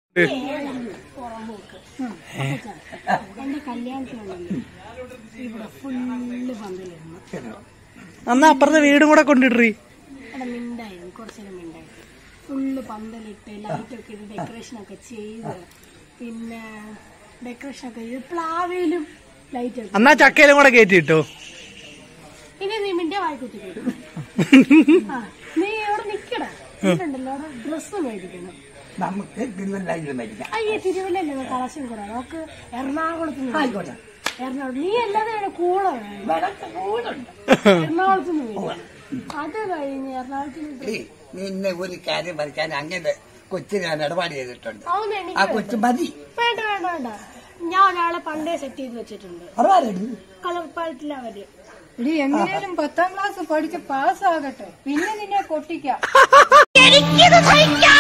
പുറമ്പോക്ക് എന്റെ കല്യാണത്തിനുണ്ടല്ലോ ഇവിടെ ഫുള്ള് പന്തലിരുന്നു അന്നാ അപ്പുറത്തെ വീടും കൂടെ കൊണ്ടിട്രീ അവിടെ മിണ്ടായിരുന്നു കുറച്ചേരം മിണ്ടായിരുന്നു ഫുള്ള് പന്തലിട്ട് ലൈറ്റൊക്കെ ഇട്ട് ഡെക്കറേഷൻ ഒക്കെ ചെയ്ത് പിന്നെ ഡെക്കറേഷൻ ഒക്കെ ചെയ്ത് പ്ലാവേലും ലൈറ്റ് ഒക്കെ അന്നാ ചക്കയിലും കൂടെ കയറ്റിട്ടോ ഇനി നീ മിണ്ടിയ വായിക്കുത്തി ആ നീ ഇവിടെ നിക്കടാ ഉണ്ടല്ലോ അവിടെ ഡ്രസ്സ് മേടിക്കണം നമുക്ക് തിരുവല്ലായിരുന്നു മേടിക്കാം അയ്യേ തിരുവല്ലല്ലോ കളക്ഷൻ കുറേ നമുക്ക് എറണാകുളത്ത് നിന്ന് ആയിക്കോട്ടെ എറണാകുളം നീ അല്ലാതെ കൂടെ വേണം വടക്ക് കൂടുണ്ട് എറണാകുളത്ത് നിന്ന് വരും അത് കഴിഞ്ഞ് എറണാകുളത്ത് നിന്ന് ഏയ്, നിന്നെ ഒരു കാര്യം പറിക്കാൻ അങ്ങനെ കൊച്ചിന് ഞാൻ ഇടപാട് ചെയ്തിട്ടുണ്ട് അവൻ ആ എനിക്ക് കൊച്ചു മതി വേണ്ട വേണ്ട വേണ്ട ഞാൻ ഒരാളെ പണ്ടേ സെറ്റ് ചെയ്ത് വെച്ചിട്ടുണ്ട് അറിയാലോ കളർപ്പാലത്തില്ല അവര് ഇടി എങ്ങനെയാലും പത്താം ക്ലാസ് പഠിച്ച് പാസ്സാകട്ടെ പിന്നെ നിന്നെ പൊട്ടിക്കാം എനിക്കിത് സഹിക്കാൻ